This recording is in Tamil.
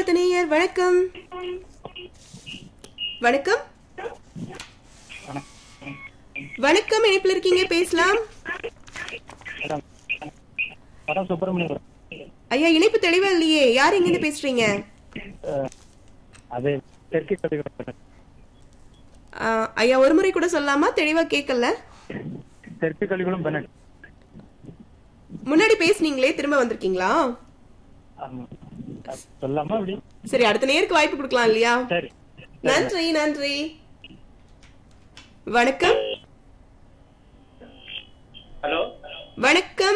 அடுத்த நேயர் வணக்கம் வணக்கம் வணக்கம் இணைப்பில் இருக்கீங்க பேசலாம் மேடம் மேடம் சுப்பிரமணியம் ஐயா இணைப்பு தெளிவா இல்லையே யார் எங்கிருந்து பேசுறீங்க அஹ், அது தெற்கு கல்விகள் ஆ, ஐயா ஒரு முறை கூட சொல்லலாமா தெளிவா கேட்கல தெற்கு கல்விகளும் பெனட் முன்னாடி பேசுனீங்களே திரும்ப வந்திருக்கீங்களா ஆமா. அது சொல்லாமா அப்படி சரி அடுத்த நேருக்கு வாய்ப்பு கொடுக்கலாம் இல்லையா சரி நன்றி நன்றி வணக்கம் ஹலோ வணக்கம்